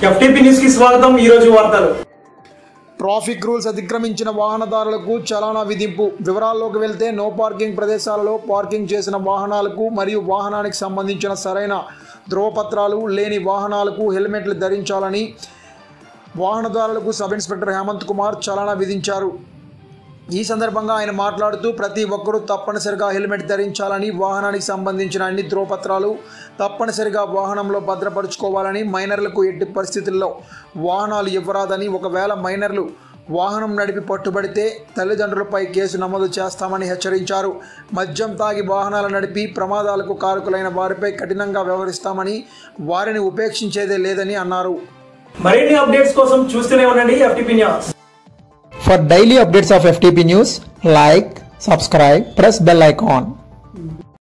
FTP news కి స్వాగతం ఈ రోజు వార్తలు ట్రాఫిక్ రూల్స్ అతిక్రమించిన వాహనదారులకు చలానా విధింపు వివరాల్లోకి వెళ్తే నో పార్కింగ్ ప్రదేశాలలో పార్కింగ్ చేసిన వాహనాలకు మరియు వాహనానికి సంబంధించిన సరైన ధ్రువపత్రాలు లేని వాహనాలకు హెల్మెట్లు ధరించాలని వాహనదారులకు సబ్ ఇన్స్పెక్టర్ హేమంత్ కుమార్ చలానా విధించారు ఈ సందర్భంగా ఆయన మాట్లాడుతూ ప్రతి ఒక్కరూ తప్పనిసరిగా హెల్మెట్ ధరించాలని వాహనానికి సంబంధించిన అన్ని ధ్రువపత్రాలు తప్పనిసరిగా వాహనంలో భద్రపరుచుకోవాలని మైనర్లకు ఎట్టి పరిస్థితుల్లో వాహనాలు ఇవ్వరాదని ఒకవేళ మైనర్లు వాహనం నడిపి పట్టుబడితే తల్లిదండ్రులపై కేసు నమోదు చేస్తామని హెచ్చరించారు మద్యం తాగి వాహనాలు నడిపి ప్రమాదాలకు కారకులైన వారిపై కఠినంగా వ్యవహరిస్తామని వారిని ఉపేక్షించేదే లేదని అన్నారు మరిన్ని అప్డేట్స్ కోసం చూస్తూనే ఉండండి FTP news For daily updates of FTP news, like, subscribe, press bell icon.